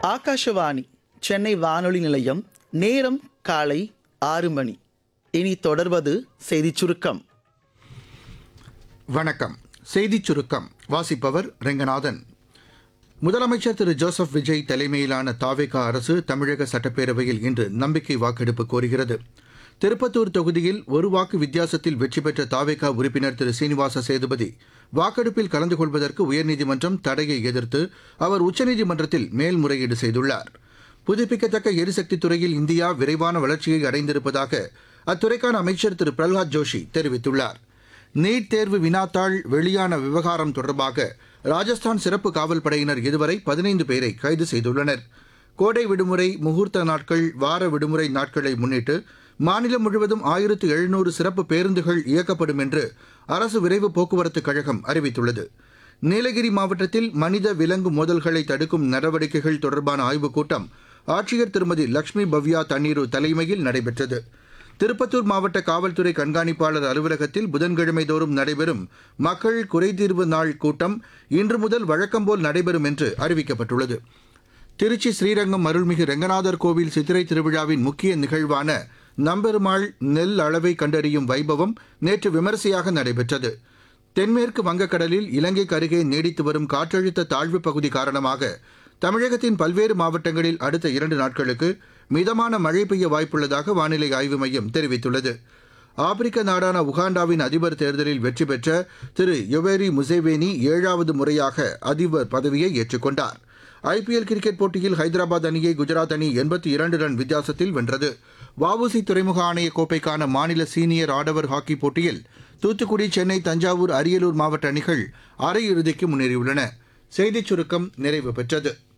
ஆகாஷவாணி சென்னை வானொலி நிலையம் நேரம் காலை ஆறு மணி இனி தொடர்வது செய்திச் சுருக்கம் வணக்கம் செய்திச் சுருக்கம் வாசிப்பவர் ரெங்கநாதன் முதலமைச்சர் திரு ஜோசப் விஜய் தலைமையிலான தாவேகா அரசு தமிழக சட்டப்பேரவையில் இன்று நம்பிக்கை வாக்கெடுப்பு கோருகிறது திருப்பத்தூர் தொகுதியில் ஒரு வாக்கு வித்தியாசத்தில் வெற்றி பெற்ற தாவேகா உறுப்பினர் திரு சீனிவாச சேதுபதி வாக்கெடுப்பில் கலந்து கொள்வதற்கு உயர்நீதிமன்றம் தடையை எதிர்த்து அவர் உச்சநீதிமன்றத்தில் மேல்முறையீடு செய்துள்ளார் புதுப்பிக்கத்தக்க எரிசக்தி துறையில் இந்தியா விரைவான வளர்ச்சியை அடைந்திருப்பதாக அத்துறைக்கான அமைச்சர் திரு பிரகலாத் ஜோஷி தெரிவித்துள்ளார் நீட் தேர்வு வினாத்தாள் வெளியான விவகாரம் தொடர்பாக ராஜஸ்தான் சிறப்பு காவல் படையினர் இதுவரை பதினைந்து பேரை கைது செய்துள்ளனர் கோடை விடுமுறை முகூர்த்த நாட்கள் வார விடுமுறை நாட்களை முன்னிட்டு மாநிலம் முழுவதும் ஆயிரத்து எழுநூறு சிறப்பு பேருந்துகள் இயக்கப்படும் என்று அரசு விரைவு போக்குவரத்துக் கழகம் அறிவித்துள்ளது நீலகிரி மாவட்டத்தில் மனித விலங்கு மோதல்களை தடுக்கும் நடவடிக்கைகள் தொடர்பான ஆய்வுக் கூட்டம் ஆட்சியர் திருமதி லட்சுமி பவ்யா தண்ணீரு தலைமையில் நடைபெற்றது திருப்பத்தூர் மாவட்ட காவல்துறை கண்காணிப்பாளர் அலுவலகத்தில் புதன்கிழமை தோறும் நடைபெறும் மக்கள் குறைதீர்வு நாள் கூட்டம் இன்று முதல் வழக்கம்போல் நடைபெறும் என்று அறிவிக்கப்பட்டுள்ளது திருச்சி ஸ்ரீரங்கம் அருள்மிகு ரெங்கநாதர் கோவில் சித்திரை திருவிழாவின் முக்கிய நிகழ்வான நம்பெருமாள் நெல் அளவை கண்டறியும் வைபவம் நேற்று விமரிசையாக நடைபெற்றது தென்மேற்கு வங்கக்கடலில் இலங்கைக்கு அருகே நீடித்து வரும் காற்றழுத்த தாழ்வுப் பகுதி காரணமாக தமிழகத்தின் பல்வேறு மாவட்டங்களில் அடுத்த இரண்டு நாட்களுக்கு மிதமான மழை பெய்ய வாய்ப்புள்ளதாக வானிலை ஆய்வு மையம் தெரிவித்துள்ளது ஆப்பிரிக்க நாடான உகாண்டாவின் அதிபர் தேர்தலில் வெற்றி பெற்ற திரு யொவேரி முசேவேனி ஏழாவது முறையாக அதிபர் பதவியை ஏற்றுக்கொண்டார் ஐபிஎல் கிரிக்கெட் போட்டியில் ஹைதராபாத் அணியை குஜராத் அணி எண்பத்தி இரண்டு ரன் வித்தியாசத்தில் வென்றது வஉசி துறைமுக ஆணைய கோப்பைக்கான மாநில சீனியர் ஆடவர் ஹாக்கி போட்டியில் தூத்துக்குடி சென்னை தஞ்சாவூர் அரியலூர் மாவட்ட அணிகள் அரையிறுதிக்கு முன்னேறியுள்ளன செய்திச் சுருக்கம் நிறைவு பெற்றது